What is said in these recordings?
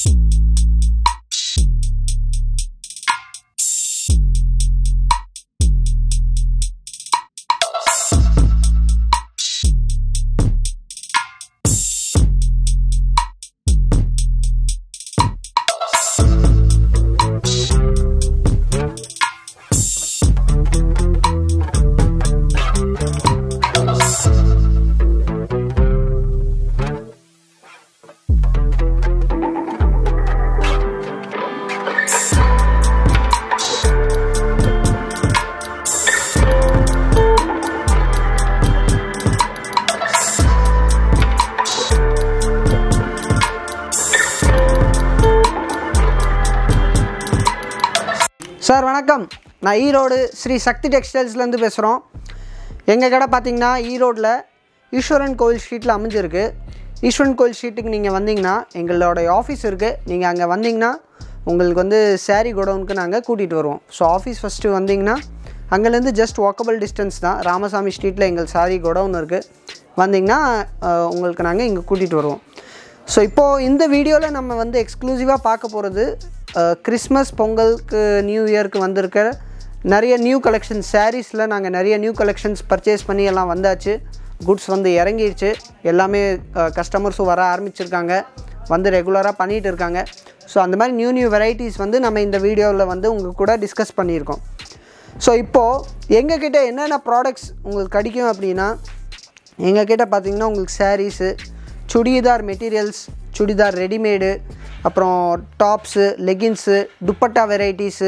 Sir வணக்கம் நான் ஈரோடு ஸ்ரீ சக்தி டெக்ஸ்டைல்ஸ்லேருந்து பேசுகிறோம் எங்கள் கடை பார்த்தீங்கன்னா ஈரோட்டில் ஈஸ்வரன் கோவில் ஸ்ட்ரீட்டில் அமைஞ்சிருக்கு ஈஸ்வரன் கோவில் ஸ்ட்ரீட்டுக்கு நீங்கள் வந்தீங்கன்னா எங்களோட ஆஃபீஸ் இருக்குது நீங்கள் அங்கே வந்தீங்கன்னா உங்களுக்கு வந்து சாரி குடவுனுக்கு நாங்கள் கூட்டிகிட்டு வருவோம் ஸோ ஆஃபீஸ் ஃபஸ்ட்டு வந்தீங்கன்னா அங்கேருந்து ஜஸ்ட் வாக்கபிள் டிஸ்டன்ஸ் தான் ராமசாமி ஸ்ட்ரீட்டில் எங்கள் சாரி குடவுன் இருக்குது வந்தீங்கன்னா அஹ், உங்களுக்கு நாங்கள் இங்கே கூட்டிகிட்டு வருவோம் ஸோ இப்போது இந்த வீடியோவில் நம்ம வந்து எக்ஸ்க்ளூசிவாக பார்க்க போகிறது கிறிஸ்மஸ் பொங்கலுக்கு நியூ இயருக்கு வந்திருக்க நிறைய நியூ கலெக்ஷன்ஸ் சாரீஸில் நாங்கள் நிறைய நியூ கலெக்ஷன்ஸ் பர்ச்சேஸ் பண்ணி எல்லாம் வந்தாச்சு குட்ஸ் வந்து இறங்கிடுச்சு எல்லாமே கஸ்டமர்ஸும் வர ஆரம்பிச்சிருக்காங்க வந்து ரெகுலராக பண்ணிகிட்டு இருக்காங்க ஸோ அந்த மாதிரி நியூ நியூ வெரைட்டிஸ் வந்து நம்ம இந்த வீடியோவில் வந்து உங்கள் கூட டிஸ்கஸ் பண்ணியிருக்கோம் ஸோ இப்போது எங்ககிட்ட என்னென்ன ப்ராடக்ட்ஸ் உங்களுக்கு கிடைக்கும் அப்படின்னா எங்ககிட்ட பார்த்தீங்கன்னா உங்களுக்கு சாரீஸு சுடிதார் மெட்டீரியல்ஸ் சுடிதார் ரெடிமேடு அப்புறம் டாப்ஸு லெகின்ஸு துப்பட்டா வெரைட்டிஸு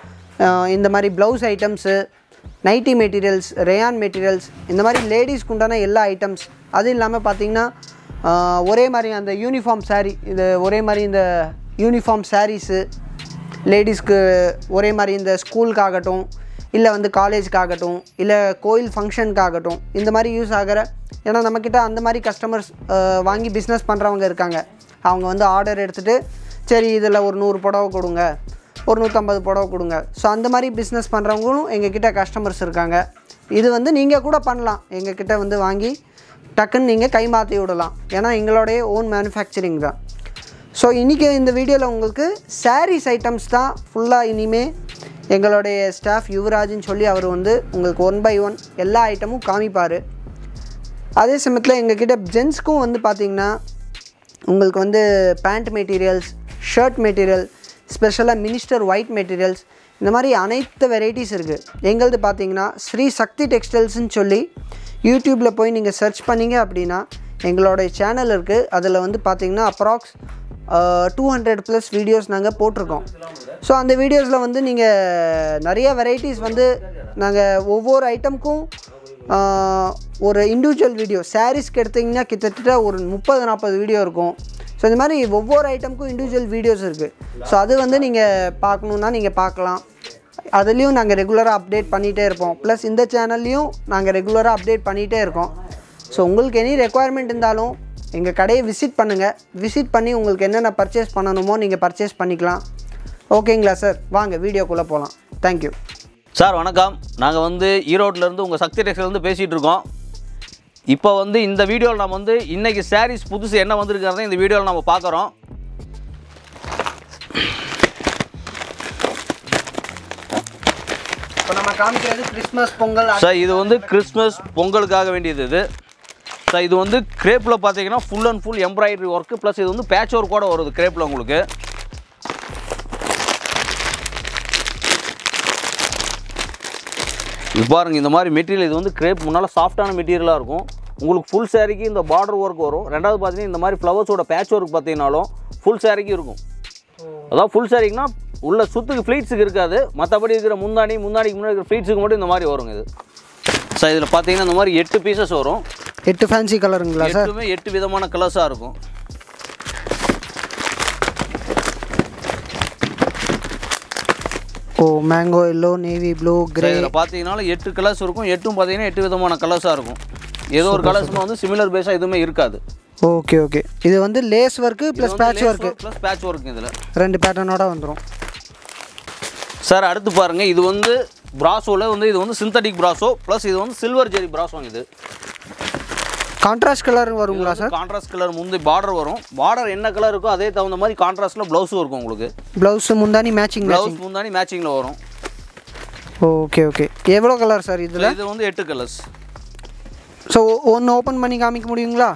இந்த மாதிரி blouse items nighty materials rayon materials இந்த மாதிரி லேடிஸ்க்கு உண்டான எல்லா ஐட்டம்ஸ் அது இல்லாமல் பார்த்தீங்கன்னா ஆஹ், ஒரே மாதிரி அந்த யூனிஃபார்ம் saree இது ஒரே மாதிரி இந்த யூனிஃபார்ம் சாரீஸு லேடிஸ்க்கு ஒரே மாதிரி இந்த ஸ்கூலுக்காகட்டும் இல்லை வந்து காலேஜ்க்காகட்டும் இல்லை கோயில் ஃபங்க்ஷனுக்காகட்டும் இந்த மாதிரி யூஸ் ஆகிற ஏன்னா நம்மக்கிட்ட அந்த மாதிரி கஸ்டமர்ஸ் வாங்கி பிஸ்னஸ் பண்ணுறவங்க இருக்காங்க அவங்க வந்து ஆர்டர் எடுத்துகிட்டு சரி இதில் ஒரு நூறு புடவை கொடுங்க ஒரு நூற்றம்பது புடவை கொடுங்க ஸோ அந்த மாதிரி பிஸ்னஸ் பண்ணுறவங்களும் எங்ககிட்ட கஸ்டமர்ஸ் இருக்காங்க இது வந்து நீங்கள் கூட பண்ணலாம் எங்ககிட்ட வந்து வாங்கி டக்குன்னு நீங்கள் கை மாற்றி விடலாம் ஏன்னா எங்களுடைய ஓன் மேனுஃபேக்சரிங் தான் ஸோ இன்றைக்கி இந்த வீடியோவில் உங்களுக்கு சாரீஸ் ஐட்டம்ஸ் தான் ஃபுல்லாக இனிமே எங்களுடைய ஸ்டாஃப் யுவராஜ்னு சொல்லி அவர் வந்து உங்களுக்கு ஒன் பை ஒன் எல்லா ஐட்டமும் காமிப்பார் அதே சமயத்தில் எங்ககிட்ட ஜென்ஸ்க்கும் வந்து பார்த்திங்கன்னா உங்களுக்கு வந்து பேண்ட் மெட்டீரியல்ஸ் ஷர்ட் மெட்டீரியல் ஸ்பெஷலாக மினிஸ்டர் ஒயிட் மெட்டீரியல்ஸ் இந்த மாதிரி அனைத்து வெரைட்டிஸ் இருக்குது எங்களது பார்த்தீங்கன்னா ஸ்ரீ சக்தி டெக்ஸ்டைல்ஸ்னு சொல்லி யூடியூப்பில் போய் நீங்கள் சர்ச் பண்ணீங்க அப்படின்னா எங்களுடைய சேனல் இருக்குது அதில் வந்து பார்த்தீங்கன்னா approx two hundred plus videos நாங்கள் போட்டிருக்கோம் ஸோ அந்த வீடியோஸில் வந்து நீங்கள் நிறைய வெரைட்டிஸ் வந்து நாங்கள் ஒவ்வொரு ஐட்டமுக்கும் ஆஹ் ஒரு இண்டிவிஜுவல் வீடியோ சாரீஸ்க்கு எடுத்திங்கன்னா கிட்டத்தட்ட ஒரு முப்பது நாற்பது வீடியோ இருக்கும் ஸோ இந்த மாதிரி ஒவ்வொரு ஐட்டமுக்கும் இண்டிவிஜுவல் வீடியோஸ் இருக்குது ஸோ அது வந்து நீங்கள் பார்க்கணுன்னா நீங்கள் பார்க்கலாம் அதுலேயும் நாங்கள் ரெகுலராக அப்டேட் பண்ணிகிட்டே இருப்போம் ப்ளஸ் இந்த சேனல்லையும் நாங்கள் ரெகுலராக அப்டேட் பண்ணிகிட்டே இருக்கோம் ஸோ உங்களுக்கு எனி ரெக்குவயர்மெண்ட் இருந்தாலும் எங்கள் கடையை விசிட் பண்ணுங்கள் விசிட் பண்ணி உங்களுக்கு என்னென்ன பர்ச்சேஸ் பண்ணணுமோ நீங்கள் பர்ச்சேஸ் பண்ணிக்கலாம் ஓகேங்களா சார் வாங்க வீடியோக்குள்ளே போகலாம் தேங்க்யூ சார் வணக்கம் நாங்கள் வந்து ஈரோட்டிலேருந்து உங்கள் சக்தி டெக்ஸ்டைலேருந்து பேசிகிட்டு இருக்கோம் இப்போ வந்து இந்த வீடியோவில் நம்ம வந்து இன்றைக்கி சாரீஸ் புதுசு என்ன வந்திருக்கிறத இந்த வீடியோவில் நம்ம பார்க்குறோம் இப்போ நம்ம காமிக்கிறது கிறிஸ்மஸ் பொங்கல் சார் இது வந்து கிறிஸ்மஸ் பொங்கலுக்காக வேண்டியது இது சார் இது வந்து கிரேப்பில் பார்த்தீங்கன்னா full and full embroidery work plus இது வந்து பேட்ச் ஒர்க்கோட வருது கிரேப்பில் உங்களுக்கு இது பாருங்க இந்த மாதிரி மெட்டீரியல் இது வந்து கிரேப் முன்னால் சாஃப்டான மெட்டீரியலாக இருக்கும் உங்களுக்கு ஃபுல் சாரிக்கு இந்த பார்டர் ஒர்க் வரும் ரெண்டாவது பார்த்தீங்கன்னா இந்த மாதிரி ஃப்ளவர்ஸோட பேட்ச் ஒர்க் பார்த்தீங்கன்னாலும் ஃபுல் சாரிக்கு இருக்கும் அதாவது ஃபுல் சாரிக்குனா உள்ள சுத்துக்கு ஃப்ளீட்ஸுக்கு இருக்காது மற்றபடி இருக்கிற முந்தாணி முந்தாணிக்கு முன்னாடி இருக்கிற ஃப்ளீட்ஸுக்கு மட்டும் இந்த மாதிரி வருங்க இது சார் இதில் பார்த்தீங்கன்னா இந்த மாதிரி எட்டு பீசஸ் வரும் எட்டு ஃபேன்சி கலருங்களா சார் எட்டுமே எட்டு விதமான கலர்ஸாக இருக்கும் oh mango yellow navy blue grey இதில் பார்த்தீங்கன்னா எட்டு கலர்ஸ் இருக்கும் எட்டும் பார்த்தீங்கன்னா எட்டு விதமான கலர்ஸாக இருக்கும் ஏதோ ஒரு கலர்ஸ்மே வந்து சிமிலர் பேஸாக எதுவுமே இருக்காது ஓகே ஓகே இது வந்து lace work plus patch work plus patch work இதில் ரெண்டு பேட்டர்னோட வந்துடும் சார் அடுத்து பாருங்கள் இது வந்து பிராசோவில் வந்து இது வந்து சிந்தட்டிக் பிராசோ ப்ளஸ் இது வந்து சில்வர் ஜெரி பிராசோங்க இது கான்ட்ராஸ்ட் கலர் வருங்களா சார் கான்ட்ராஸ்ட் கலர் முந்தி பார்டர் வரும் பார்டர் என்ன கலர் இருக்கோ அதே தகுந்த மாதிரி கான்ட்ராஸ்ட்டில் ப்ளவுஸும் இருக்கும் உங்களுக்கு ப்ளவுஸு முந்தானி மேட்சிங் மேட்சிங் ப்ளவுஸ் முந்தானி மேட்சிங்கில் வரும் ஓகே ஓகே எவ்வளோ கலர் சார் இதில் இது வந்து எட்டு கலர்ஸ் ஸோ ஒன்று ஓப்பன் பண்ணி காமிக்க முடியுங்களா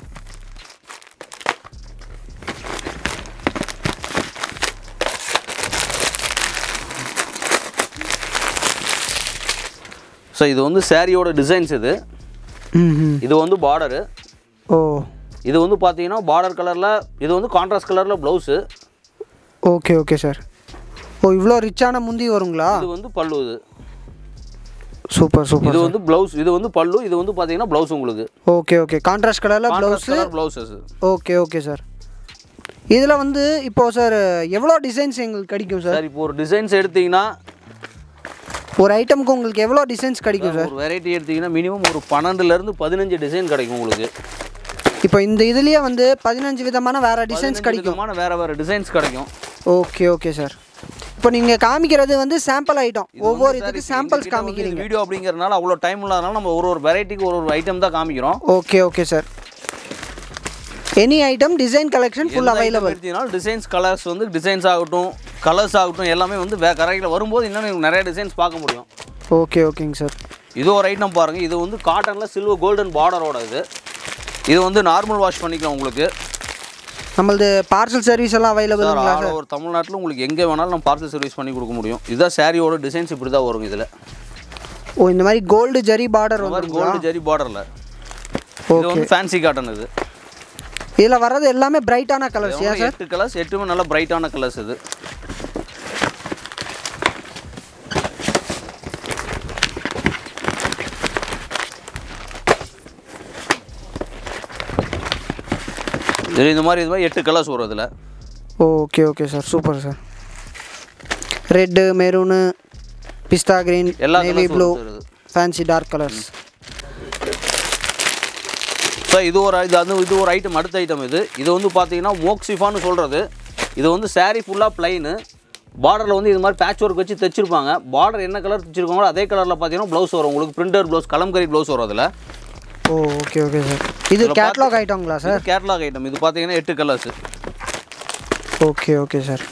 ஸோ இது வந்து சாரியோட டிசைன்ஸ் இது ம் ம் இது வந்து பார்டரு ஓ இது வந்து பார்த்தீங்கன்னா பார்டர் கலரில் இது வந்து கான்ட்ராஸ்ட் கலரில் blouse okay okay sir oh இவ்வளோ ரிச்சான முந்தி வருங்களா இது வந்து பல்லு இது சூப்பர் இது சூப்பர் வந்து ப்ளவுஸ் இது வந்து பல்லு இது வந்து பார்த்தீங்கன்னா ப்ளவுஸ் உங்களுக்கு ஓகே ஓகே கான்ட்ராஸ்ட் கலரில் contrast blouse colour blouses okay okay sir இதில் வந்து இப்போ சார் எவ்வளோ டிசைன்ஸ் எங்களுக்கு கிடைக்கும் சார் சார் இப்போ ஒரு டிசைன்ஸ் எடுத்தீங்கன்னா ஒரு ஐட்டமுக்கு உங்களுக்கு எவ்வளோ டிசைன்ஸ் கிடைக்கும் சார் ஒரு வெரைட்டி எடுத்தீங்கன்னா மினிமம் ஒரு பன்னெண்டுலேருந்து பதினஞ்சு டிசைன் கிடைக்கும் உங்களுக்கு இப்போ இந்த இதுலேயே வந்து பதினஞ்சு விதமான வேறு டிசைன்ஸ் கிடைக்கும் விதமான வேற வேற டிசைன்ஸ் கிடைக்கும் ஓகே ஓகே சார் இப்போ நீங்கள் காமிக்கிறது வந்து சாம்பிள் ஐட்டம் ஒவ்வொரு இதுக்கு சாம்பிள்ஸ் காமிக்கிறீங்க வீடியோ அப்படிங்கறதுனால அவ்வளோ டைம் இல்லாதனால நம்ம ஒரு ஒரு வெரைட்டிக்கு ஒரு ஒரு ஐட்டம் தான் காமிக்கிறோம் okay okay sir any item design collection full available எடுத்தீங்கன்னா டிசைன்ஸ் கலர்ஸ் வந்து டிசைன்ஸ் ஆகட்டும் கலர்ஸ் ஆகட்டும் எல்லாமே வந்து வே கரையில் வரும்போது இன்னும் நீங்க நிறைய டிசைன்ஸ் பார்க்க முடியும் ஓகே ஓகேங்க சார் இது ஒரு ஐட்டம் பாருங்கள் இது வந்து காட்டனில் சில்வர் கோல்டன் பார்டரோட இது இது வந்து நார்மல் வாஷ் பண்ணிக்கலாம் உங்களுக்கு நம்மளது பார்சல் சர்வீஸ் எல்லாம் சார் அவைலபிளுங்களா ஆல் ஓவர் தமிழ்நாட்டில் உங்களுக்கு எங்கே வேணாலும் நம்ம பார்சல் சர்வீஸ் பண்ணி கொடுக்க முடியும் இதுதான் சாரியோட டிசைன்ஸ் இப்படி தான் வரும் இதில் ஓ இந்த மாதிரி கோல்டு ஜரி பார்டர் இந்த மாதிரி வந்து கோல்டு ஜெரி பார்டரில் இது வந்து ஃபேன்சி காட்டன் இது இதில் வர்றது எல்லாமே பிரைட்டான கலர்ஸ் இது ஏன் வந்து எட்டு கலர்ஸ் எட்டுமே நல்ல பிரைட்டான கலர்ஸ் இது இது இந்த மாதிரி இது மாதிரி எட்டு கலர்ஸ் வரும் இதில் okay okay sir super sir red maroon pista green எல்லா நேவி colours ப்ளூ வரும் sir இது. ஃபேன்சி டார்க் கலர்ஸ் ஸோ இது ஒரு இது அது இது ஒரு ஐட்டம் அடுத்த ஐட்டம் இது இது வந்து பார்த்தீங்கன்னா மோக்சிஃபான்னு சொல்கிறது இது வந்து saree ஃபுல்லாக பிளைனு பார்டரில் வந்து இது மாதிரி பேட்ச் ஒர்க் வச்சு தைச்சிருப்பாங்க பார்டர் என்ன கலர் தைச்சிருக்காங்களோ அதே கலரில் பார்த்தீங்கன்னா ப்ளவுஸ் வரும் உங்களுக்கு பிரிண்டர் ப்ளவுஸ் கலம்கரி ப்ளவுஸ் வரும் அதில் ஓ ஓகே ஓகே சார் இது கேட்லாக் ஐட்டங்களா சார் இது கேட்லாக் ஐட்டம் இது பார்த்தீங்கன்னா எட்டு colours okay okay sir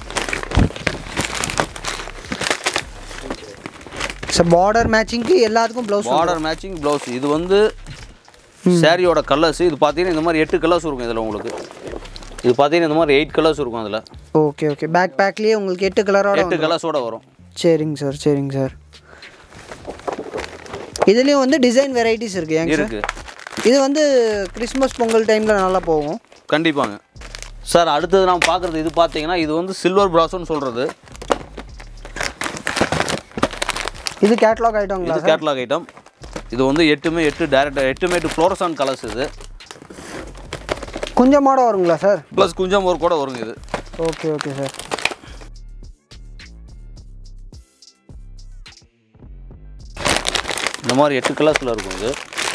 sir border மேட்சிங்க்கு எல்லாத்துக்கும் ப்ளவுஸ் பார்டர் மேட்சிங் ப்ளவுஸ் இது வந்து சாரியோட கலர்ஸ் இது பார்த்தீங்கன்னா இந்த மாதிரி எட்டு கலர்ஸ் இருக்கும் இதில் உங்களுக்கு இது பார்த்தீங்கன்னா இந்த மாதிரி எயிட் கலர்ஸ் இருக்கும் அதில் ஓகே ஓகே பேக் பேக்லேயே உங்களுக்கு எட்டு கலரோட எட்டு கலர்ஸோட வரும் சரிங்க சார் சரிங்க சார் இதுலேயும் வந்து டிசைன் வெரைட்டிஸ் இருக்குது ஏங்க சார் இருக்குது இது வந்து கிறிஸ்மஸ் பொங்கல் டைமில் நல்லா போகும் கண்டிப்பாங்க சார் அடுத்தது நாம் பார்க்குறது இது பார்த்தீங்கன்னா இது வந்து சில்வர் ப்ராஸோன்னு சொல்கிறது இது கேட்லாக் ஐட்டங்களா இது கேட்லாக் ஐட்டம் இது வந்து எட்டுமே எட்டு டேரக்ட் எட்டுமே எட்டு ஃப்ளோரசான் கலர்ஸ் இது கொஞ்சமாட வருங்களா சார் ப்ளஸ் குஞ்சம் ஒரு கூட வருங்க இது ஓகே ஓகே சார் இந்த மாதிரி எட்டு கலர்ஸில் இருக்கும் இது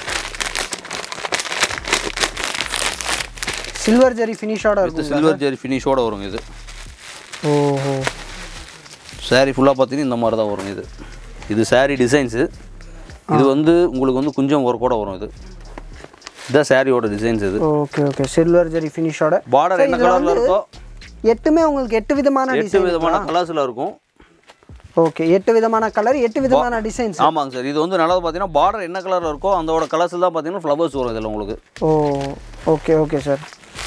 சில்வர் ஜெரி ஃபினிஷோட வித் இருக்கும் சில்வர் ஜெரி ஃபினிஷோட வருங்க இது ஓஹோ saree ஃபுல்லாக பார்த்தீங்கன்னா இந்த மாதிரி தான் வரும் இது இது saree டிசைன்ஸு இது வந்து உங்களுக்கு வந்து குஞ்சம் ஒரு கூட வரும் இது இதுதான் சாரியோட டிசைன்ஸ் இது ஓகே ஓகே சில்வர் ஜெரி ஃபினிஷோட பார்டர் என்ன கலரில் இருக்கோ எட்டுமே உங்களுக்கு எட்டு விதமான எட்டு டிசைன் விதமான கலர்ஸில் இருக்கும் ஓகே எட்டு விதமான கலர் எட்டு விதமான டிசைன்ஸ் ஆமாங்க சார் இது வந்து நல்லது பார்த்தீங்கன்னா பார்டர் என்ன கலரில் இருக்கோ அதோட கலர்ஸில் தான் பார்த்தீங்கன்னா ஃப்ளவர்ஸ் வரும் இதில் உங்களுக்கு oh okay okay sir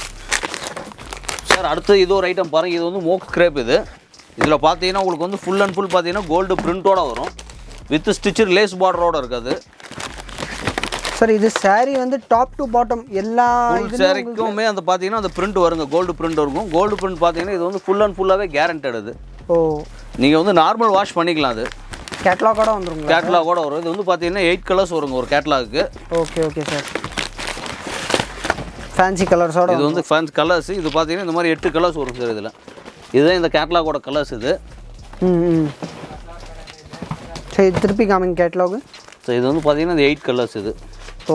sir அடுத்து இது ஒரு ஐட்டம் பாருங்கள் இது வந்து மோக் ஸ்க்ரேப் இது இதில் பார்த்தீங்கன்னா உங்களுக்கு வந்து ஃபுல் அண்ட் ஃபுல் பார்த்தீங்கன்னா கோல்டு பிரிண்டோட வரும் வித் ஸ்டிச்சர் லேஸ் பார்டரோட இருக்காது சார் இது saree வந்து டாப் டு பாட்டம் எல்லா ஃபுல் இதுலயும் சேரீக்குமே அந்த பார்த்தீங்கன்னா அந்த பிரிண்ட் வருங்க கோல்டு பிரிண்ட் இருக்கும் கோல்டு பிரிண்ட் பார்த்தீங்கன்னா இது வந்து ஃபுல் அண்ட் ஃபுல்லாகவே கேரண்டட் இது ஓ நீங்கள் வந்து நார்மல் வாஷ் பண்ணிக்கலாம் அது கேட்லாகோட வந்துருங்களா கேட்லாகோட வரும் இது வந்து பார்த்தீங்கன்னா எயிட் கலர்ஸ் வருங்க ஒரு catalogue okay okay sir fancy கலர்ஸோட இது வந்து ஃபேன்ஸ் கலர்ஸ் இது பார்த்தீங்கன்னா இந்த மாதிரி எட்டு கலர்ஸ் வரும் சார் இதில் இதுதான் இந்த கேட்லாகோட கலர்ஸ் இது ம் ம் சரி திருப்பி காமிங்க கேட்லாகு ஸோ இது வந்து பார்த்தீங்கன்னா இந்த எயிட் கலர்ஸ் இது ஓ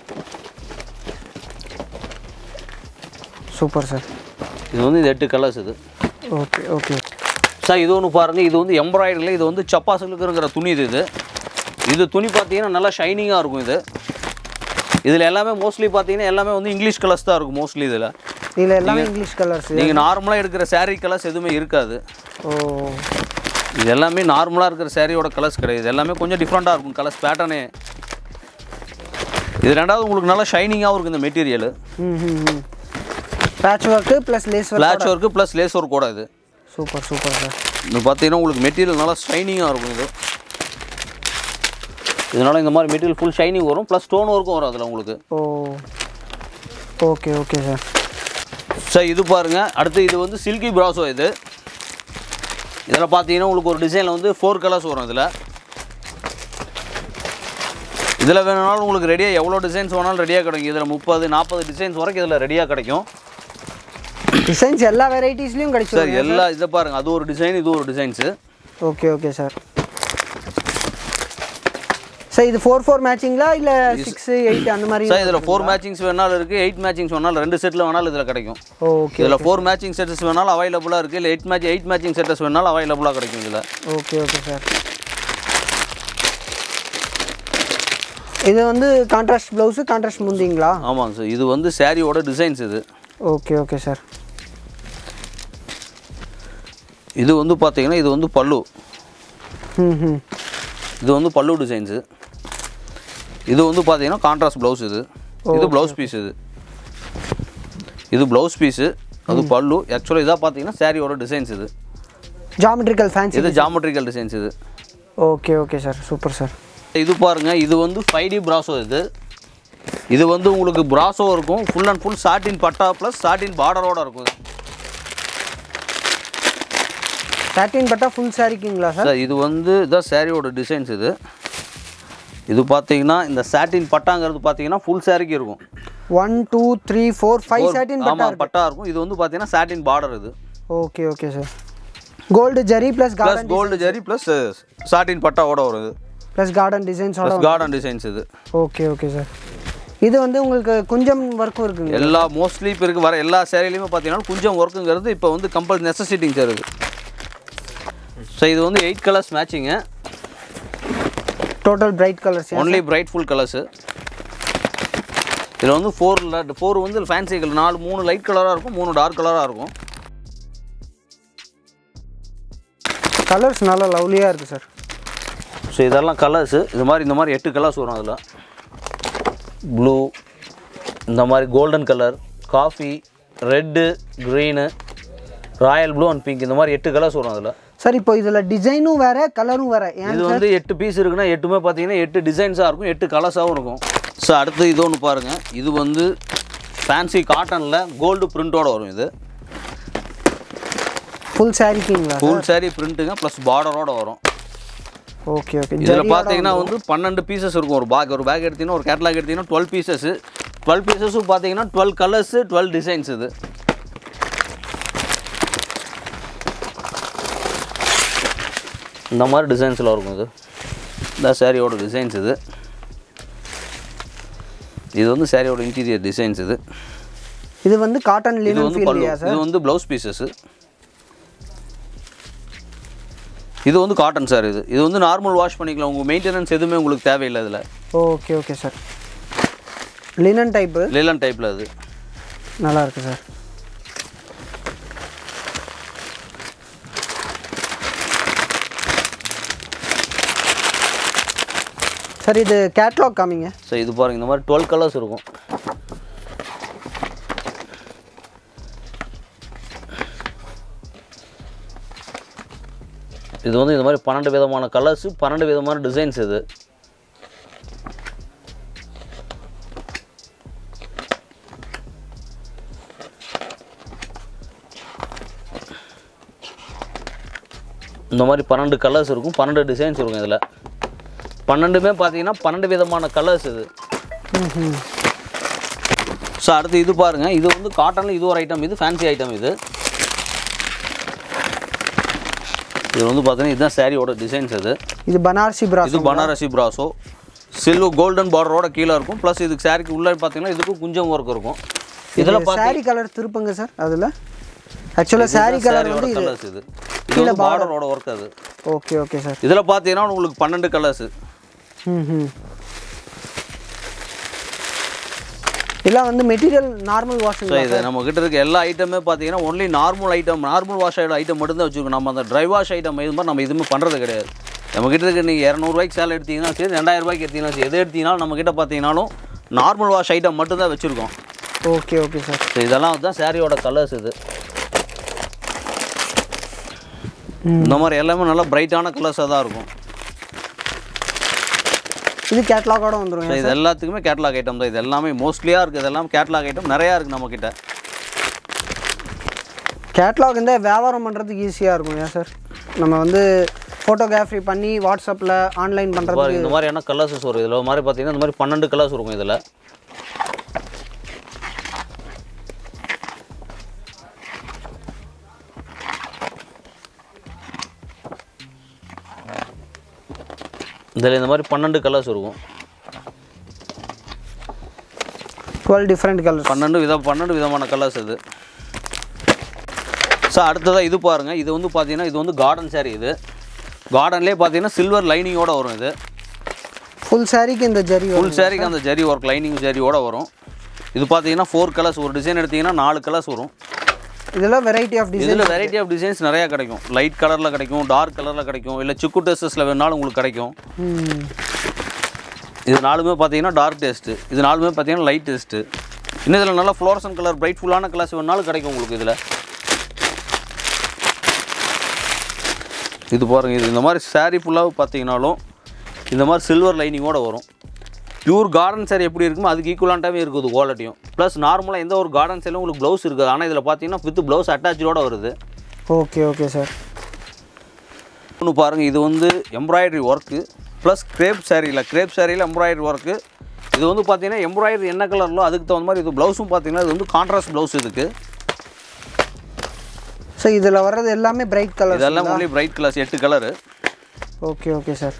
சூப்பர் சார் இது வந்து இந்த எட்டு கலர்ஸ் இது ஓகே ஓகே சார் இது ஒன்று பாருங்கள் இது வந்து எம்ப்ராய்டரியில் இது வந்து சப்பா சில்க்குங்கிற துணி இது இது இது துணி பார்த்தீங்கன்னா நல்லா ஷைனிங்காக இருக்கும் இது இதில் எல்லாமே மோஸ்ட்லி பார்த்தீங்கன்னா எல்லாமே வந்து இங்கிலீஷ் கலர்ஸ் தான் இருக்கும் மோஸ்ட்லி இதில் இதில் எல்லாமே இங்கிலீஷ் கலர்ஸ் நீங்கள் நார்மலாக எடுக்கிற saree கலர்ஸ் எதுவுமே இருக்காது ஓ இது எல்லாமே நார்மலாக இருக்கிற சாரியோட கலர்ஸ் கிடையாது இது எல்லாமே கொஞ்சம் டிஃப்ரெண்ட்டாக இருக்கும் கலர்ஸ் பேட்டர்னே இது ரெண்டாவது உங்களுக்கு நல்லா ஷைனிங்காகவும் இருக்கும் இந்த மெட்டீரியல் ம் ம் ம் patch work plus lace work flash work plus lace work கூட இது சூப்பர் சூப்பர் சார் இது பார்த்தீங்கன்னா உங்களுக்கு மெட்டீரியல் நல்லா ஷைனிங்காக இருக்கும் இது இதனால இந்த மாதிரி மெட்டீரியல் ஃபுல் ஷைனிங் வரும் ப்ளஸ் ஸ்டோன் ஒர்க்கும் வரும் அதில் உங்களுக்கு oh okay okay sir sir இது பாருங்கள் அடுத்து இது வந்து சில்கி ப்ராசோ இது இதில் பார்த்தீங்கன்னா உங்களுக்கு ஒரு டிசைனில் வந்து ஃபோர் கலர்ஸ் வரும் இதில் இதில் வேணும்னாலும் உங்களுக்கு ரெடியாக எவ்வளோ டிசைன்ஸ் வேணாலும் ரெடியாக கிடைக்கும் இதில் முப்பது நாற்பது டிசைன்ஸ் வரைக்கும் இதில் ரெடியாக கிடைக்கும் டிசைன்ஸ் எல்லா வெரைட்டிஸ்லையும் சார் கிடைச்சிடும் எல்லா இதை பாருங்கள் அது ஒரு டிசைன் இது ஒரு designs okay okay sir sir இது ஃபோர் ஃபோர் மேட்சிங்களா இல்லை சிக்ஸ் எயிட் அந்த மாதிரி சார் இதில் ஃபோர் மேட்சிங்ஸ் வேணாலும் இருக்குது எயிட் மேட்சிங்ஸ் வேணாலும் ரெண்டு செட்டில் வேணாலும் இதில் கிடைக்கும் ஓகே இதில் ஃபோர் மேட்சிங் செட்டஸ் வேணாலும் அவைலபிளாக இருக்குது இல்லை eight match eight matching sets வேணாலும் அவைலபிளாக கிடைக்கும் இதில் ஓகே ஓகே சார் இது வந்து கான்ட்ராஸ்ட் ப்ளவுஸு கான்ட்ராஸ்ட் முந்திங்களா ஆமாங்க சார் இது வந்து சாரியோட டிசைன்ஸ் இது ஓகே ஓகே சார் இது வந்து பார்த்தீங்கன்னா இது வந்து பல்லு ம் ம் இது வந்து பல்லு டிசைன்ஸு இது வந்து பார்த்தீங்கன்னா கான்ட்ராஸ்ட் ப்ளவுஸ் இது இது ப்ளவுஸ் பீஸ் இது இது ப்ளவுஸ் பீஸு அது பல்லு ஆக்சுவலாக இதாக பார்த்தீங்கன்னா சாரியோட டிசைன்ஸ் இது ஜாமெட்ரிக்கல் ஃபேன்சி இது ஜாமெட்ரிக்கல் டிசைன்ஸ் இது okay okay sir super sir இது பாருங்கள் இது வந்து ஃபைவ் டி ப்ராசோ இது இது வந்து உங்களுக்கு ப்ராசோ இருக்கும் ஃபுல் அண்ட் ஃபுல் சாட்டின் பட்டா ப்ளஸ் சாட்டின் பார்டரோட இருக்கும் இது. தேர்ட்டின் பட்டா ஃபுல் சாரிக்குங்களா சார் சார் இது வந்து இதான் சாரியோட டிசைன்ஸ் இது இது பார்த்தீங்கன்னா இந்த சாட்டின் பட்டாங்கிறது பார்த்தீங்கன்னா ஃபுல் சாரிக்கு இருக்கும் one two three four five satin பட்டா ஆமாம் பட்டா இருக்கும் இது வந்து பார்த்தீங்கன்னா சாட்டின் பார்டர் இது okay okay sir gold zari plus plus garden gold zari plus satin பட்டாவோட வரும் இது ப்ளஸ் கார்டன் டிசைன்ஸோட ப்ளஸ் கார்டன் டிசைன்ஸ் இது ஓகே ஓகே சார் இது வந்து உங்களுக்கு குஞ்சம் ஒர்க்கும் இருக்குங்க எல்லா மோஸ்ட்லி இப்போ இருக்க வர எல்லா சேரீலையுமே பார்த்தீங்கன்னா கொஞ்சம் ஒர்க்குங்கிறது இப்போ வந்து கம்பல் நெசசிட்டிங் சார் இது ஸோ இது வந்து eight colours matching total bright colours only bright full colours இதில் வந்து ஃபோர் ஃபோர் வந்து ஃபேன்சி கலர் நாலு மூணு லைட் கலராக இருக்கும் மூணு டார்க் கலராக இருக்கும் கலர்ஸ் நல்லா லவ்லியாக இருக்குது சார் ஸோ இதெல்லாம் கலர்ஸு இது மாதிரி இந்த மாதிரி எட்டு கலர்ஸ் வரும் அதில் ப்ளூ இந்த மாதிரி golden colour coffee red green royal blue and pink இந்த மாதிரி எட்டு கலர்ஸ் வரும் அதில் சார் இப்போ இதில் டிசைனும் வேறு கலரும் வேறு ஏன் இது வந்து எட்டு பீஸ் இருக்குன்னா எட்டுமே பார்த்தீங்கன்னா எட்டு டிசைன்ஸாக இருக்கும் எட்டு கலர்ஸாகவும் இருக்கும் ஸோ அடுத்து இது ஒன்று பாருங்கள் இது வந்து ஃபேன்சி காட்டனில் கோல்டு பிரிண்டோட வரும் இது ஃபுல் சாரிக்குங்களா ஃபுல் saree பிரிண்ட்டுங்க ப்ளஸ் பார்டரோட வரும் ஓகே ஓகே இதில் பார்த்தீங்கன்னா வந்து பன்னெண்டு பீசஸ் இருக்கும் ஒரு பேக் ஒரு பேக் எடுத்தீங்கன்னா ஒரு கேட்லாக் எடுத்தீங்கன்னா டுவெல் பீசஸ் டுவெல் பீசஸும் பார்த்தீங்கன்னா டுவெல் கலர்ஸு டுவெல் டிசைன்ஸ் இது இந்த மாதிரி டிசைன்ஸில் இருக்கும் இது இந்த சாரியோட டிசைன்ஸ் இது இது வந்து சாரியோட இன்டீரியர் டிசைன்ஸ் இது இது வந்து காட்டன் இது லினன் வந்து ஃபீல் பல்லு இல்லையா சார் இது வந்து ப்ளவுஸ் பீசஸ் இது வந்து காட்டன் சார் இது இது வந்து நார்மல் வாஷ் பண்ணிக்கலாம் உங்கள் மெயின்டெனன்ஸ் எதுவுமே உங்களுக்கு தேவையில்லை இதில் okay okay sir linen type linen டைப்பில் அது நல்லா இருக்கு சார் சார் இது கேட்லாக் காமிங்க ஸோ இது பாருங்க இந்த மாதிரி டுவெல் கலர்ஸ் இருக்கும் இது வந்து இந்த மாதிரி பன்னெண்டு விதமான கலர்ஸு பன்னெண்டு விதமான டிசைன்ஸ் இது இந்த மாதிரி பன்னெண்டு கலர்ஸ் இருக்கும் பன்னெண்டு டிசைன்ஸ் இருக்கும் இதில் பன்னெண்டுமே பார்த்தீங்கன்னா பன்னெண்டு விதமான கலர்ஸ் இது ம் ஸோ அடுத்து இது பாருங்க இது வந்து காட்டனில் இது ஒரு ஐட்டம் இது ஃபேன்சி ஐட்டம் இது இது வந்து பார்த்தீங்கன்னா இதுதான் சாரியோட டிசைன்ஸ் இது இது பனாரசி பிராஸ் இது பனாரசி பிராசோ சில்வர் கோல்டன் பார்டரோட கீழே இருக்கும் ப்ளஸ் இதுக்கு சாரிக்கு உள்ளே பார்த்தீங்கன்னா இதுக்கும் குஞ்சம் ஒர்க் இருக்கும் இதில் பார்த்து சாரி கலர் திருப்புங்க சார் அதில் ஆக்சுவலாக சாரி கலர் சாரியோட வந்து இது கலர்ஸ் இது இது வந்து பார்டரோட ஒர்க் அது ஓகே ஓகே சார் இதில் பார்த்தீங்கன்னா உங்களுக்கு பன்னெண்டு கலர்ஸ் ம் ம் இதெல்லாம் வந்து மெட்டீரியல் நார்மல் வாஷிங் ஸோ இது நம்ம கிட்ட இருக்க எல்லா ஐட்டமே பார்த்தீங்கன்னா only normal item normal wash item மட்டும் தான் வச்சுருக்கோம் நம்ம அந்த ட்ரை வாஷ் ஐட்டம் இது மாதிரி நம்ம எதுவுமே பண்ணுறது கிடையாது நம்ம கிட்ட இருக்க நீங்கள் இரநூறுவாய்க்கு சேலை எடுத்தீங்கன்னா சரி ரெண்டாயிரம் ரூபாய்க்கு எடுத்தீங்கன்னா சரி எது எடுத்தீங்கனாலும் நம்ம கிட்ட பார்த்தீங்கன்னாலும் நார்மல் வாஷ் ஐட்டம் மட்டும் தான் வச்சுருக்கோம் ஓகே ஓகே சார் ஸோ இதெல்லாம் தான் சாரியோட கலர்ஸ் இது இந்த மாதிரி எல்லாமே நல்லா பிரைட்டான கலர்ஸாக தான் இருக்கும் இது கேட்லாகோட வந்துரும் ஸோ இது எல்லாத்துக்குமே கேட்லாக் ஐட்டம் தான் இது எல்லாமே மோஸ்ட்லியாக இருக்குது இதெல்லாம் கேட்லாக் ஐட்டம் நிறையா இருக்குது நம்மக்கிட்ட கேட்லாக் வந்து வியாபாரம் பண்ணுறதுக்கு ஈஸியாக இருக்கும் ஏன் சார் நம்ம வந்து ஃபோட்டோகிராஃபி பண்ணி வாட்ஸ்அப்பில் ஆன்லைன் பண்ணுறதுக்கு பாருங்க இந்த மாதிரியான கலர்ஸஸ் வரும் இதில் மாதிரி பார்த்தீங்கன்னா இந்த மாதிரி பன்னெண்டு கலர்ஸ் இருக்கும் இதில் இதில் இந்த மாதிரி பன்னெண்டு கலர்ஸ் இருக்கும் டுவெல் டிஃப்ரெண்ட் கலர்ஸ் பன்னெண்டு விதம் பன்னெண்டு விதமான கலர்ஸ் இது சார் அடுத்ததாக இது பாருங்கள் இது வந்து பார்த்தீங்கன்னா இது வந்து கார்டன் saree இது கார்டன்லேயே பார்த்தீங்கன்னா சில்வர் லைனிங்கோட வரும் இது ஃபுல் சாரிக்கு இந்த ஜரி வரும் ஃபுல் சாரிக்கு அந்த ஜரி ஒர்க் லைனிங் ஜரியோட வரும் இது பார்த்தீங்கன்னா ஃபோர் கலர்ஸ் ஒரு டிசைன் எடுத்தீங்கன்னா நாலு கலர்ஸ் வரும் இதெல்லாம் வெரைட்டி ஆஃப் டிசைன் இதில் வெரைட்டி ஆஃப் டிசைன்ஸ் நிறையா கிடைக்கும் லைட் கலரில் கிடைக்கும் டார்க் கலரில் கிடைக்கும் இல்லை சிக்கு டெஸ்டஸில் வேணாலும் உங்களுக்கு கிடைக்கும் இது நாலுமே பார்த்தீங்கன்னா டார்க் டேஸ்ட்டு இது நாலுமே பார்த்தீங்கன்னா லைட் டேஸ்ட்டு இன்னும் இதில் நல்லா ஃப்ளோரசன் கலர் பிரைட்ஃபுல்லான கலர்ஸ் வேணாலும் கிடைக்கும் உங்களுக்கு இதில் இது பாருங்க இது இந்த மாதிரி saree ஃபுல்லாக பார்த்தீங்கனாலும் இந்த மாதிரி சில்வர் லைனிங்கோட வரும் பியூர் கார்டன் saree எப்படி இருக்குமோ அதுக்கு ஈக்குவலான்ட்டாகவே இருக்குது குவாலிட்டியும் ப்ளஸ் நார்மலாக எந்த ஒரு கார்டன் சேலும் உங்களுக்கு ப்ளவுஸ் இருக்குது ஆனால் இதில் பார்த்தீங்கன்னா வித் ப்ளவுஸ் அட்டாச்சோட வருது ஓகே ஓகே சார் ஒன்று பாருங்கள் இது வந்து எம்ப்ராய்டரி ஒர்க்கு ப்ளஸ் கிரேப் சாரியில் கிரேப் சாரியில் எம்ப்ராய்டரி ஒர்க்கு இது வந்து பார்த்தீங்கன்னா எம்ப்ராய்டரி என்ன கலர்லோ அதுக்கு தகுந்த மாதிரி இது ப்ளவுஸும் பார்த்தீங்கன்னா இது வந்து கான்ட்ராஸ்ட் ப்ளவுஸ் இதுக்கு ஸோ இதில் வர்றது எல்லாமே பிரைட் கலர் இதெல்லாம் ஒன்லி பிரைட் கலர்ஸ் எட்டு கலரு ஓகே ஓகே சார்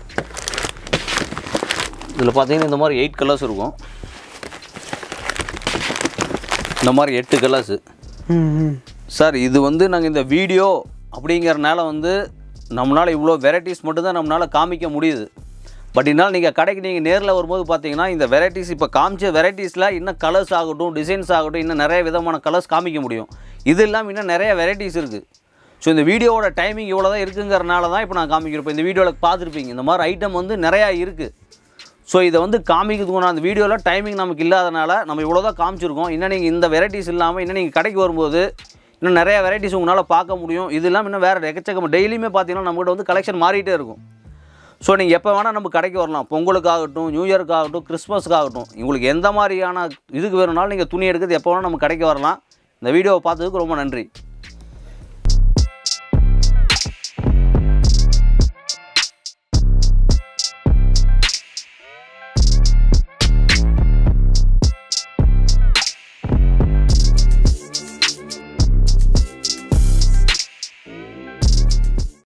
இதில் பார்த்தீங்கன்னா இந்த மாதிரி எயிட் கலர்ஸ் இருக்கும் இந்த மாதிரி எட்டு கலர்ஸு ம் ம் சார் இது வந்து நாங்கள் இந்த வீடியோ அப்படிங்கிறனால வந்து நம்மளால் இவ்வளோ வெரைட்டிஸ் மட்டும்தான் நம்மளால் காமிக்க முடியுது பட் இருந்தாலும் நீங்கள் கடைக்கு நீங்கள் நேரில் வரும்போது பார்த்தீங்கன்னா இந்த வெரைட்டிஸ் இப்போ காமிச்ச வெரைட்டிஸில் இன்னும் கலர்ஸ் ஆகட்டும் டிசைன்ஸ் ஆகட்டும் இன்னும் நிறைய விதமான கலர்ஸ் காமிக்க முடியும் இது இல்லாமல் இன்னும் நிறைய வெரைட்டிஸ் இருக்குது ஸோ இந்த வீடியோவோட டைமிங் இவ்வளோ தான் இருக்குங்கிறனால தான் இப்போ நான் காமிக்கிறேன் இப்போ இந்த வீடியோவில் பார்த்துருப்பீங்க இந்த மாதிரி ஐட்டம் வந்து நிறையா இருக்குது ஸோ இதை வந்து காமிக்கிறதுக்கு அந்த வீடியோவில் டைமிங் நமக்கு இல்லாதனால நம்ம இவ்வளோ தான் காமிச்சிருக்கோம் இன்னும் நீங்கள் இந்த வெரைட்டிஸ் இல்லாமல் இன்னும் நீங்கள் கடைக்கு வரும்போது இன்னும் நிறைய வெரைட்டிஸ் உங்களால் பார்க்க முடியும் இது இல்லாமல் இன்னும் வேறு எக்கச்சக்கம் டெய்லியுமே பார்த்தீங்கன்னா நம்மகிட்ட வந்து கலெக்ஷன் மாறிட்டே இருக்கும் ஸோ நீங்கள் எப்போ வேணால் நம்ம கடைக்கு வரலாம் பொங்கலுக்காகட்டும் நியூ இயருக்காகட்டும் கிறிஸ்மஸ்க்காகட்டும் உங்களுக்கு எந்த மாதிரியான இதுக்கு வேணும்னாலும் நீங்கள் துணி எடுக்கிறது எப்போ வேணால் நம்ம கடைக்கு வரலாம் இந்த வீடியோவை பார்த்ததுக்கு ரொம்ப நன்றி